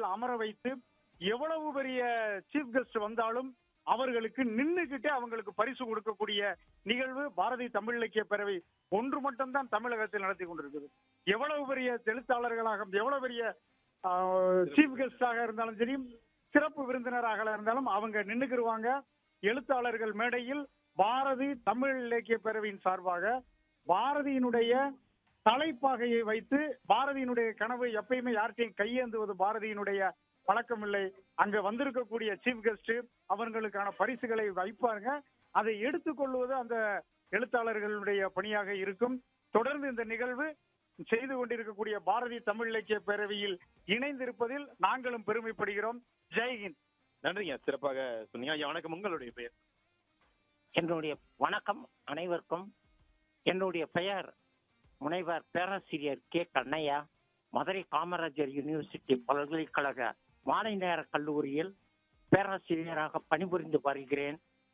அமர வைத்து எவ்வளவு பெரிய சீஃப் கெஸ்ட் வந்தாலும் அவர்களுக்கு நின்னுகிட்டே அவங்களுக்கு பரிசு கொடுக்கக்கூடிய நிகழ்வு பாரதி தமிழ் இலக்கிய பேரவை ஒன்று மட்டும்தான் தமிழகத்தில் நடத்தி கொண்டிருக்குது எவ்வளவு பெரிய எழுத்தாளர்களாக எவ்வளவு பெரிய சீஃப் கெஸ்டாக இருந்தாலும் சரி சிறப்பு விருந்தினராக இருந்தாலும் அவங்க நின்னுக்கிருவாங்க எழுத்தாளர்கள் மேடையில் பாரதி தமிழ் இலக்கிய பேரவையின் சார்பாக பாரதியினுடைய தலைப்பாகையை வைத்து பாரதியினுடைய கனவு எப்பயுமே யார்கிட்டையும் கையேந்துவது பாரதியினுடைய பழக்கம் இல்லை அங்க வந்திருக்கக்கூடிய சீஃப் கெஸ்ட் அவர்களுக்கான பரிசுகளை வைப்பாங்க அதை எடுத்துக்கொள்வது அந்த எழுத்தாளர்களுடைய பணியாக இருக்கும் தொடர்ந்து இந்த நிகழ்வு செய்து கொண்டிருக்கக்கூடிய பாரதி தமிழ் இலக்கிய பேரவையில் இணைந்திருப்பதில் நாங்களும் பெருமைப்படுகிறோம் ஜெய்ஹிந்த் நன்றிங்க சிறப்பாக சொன்னீங்க ஐயா வணக்கம் உங்களுடைய பெயர் என்னுடைய வணக்கம் அனைவருக்கும் என்னுடைய பெயர் முனைவர் பேராசிரியர் கே கண்ணையா மதுரை காமராஜர் யூனிவர்சிட்டி பல்கலைக்கழக மாலை நேர கல்லூரியில் பேராசிரியராக பணிபுரிந்து வருகிறேன்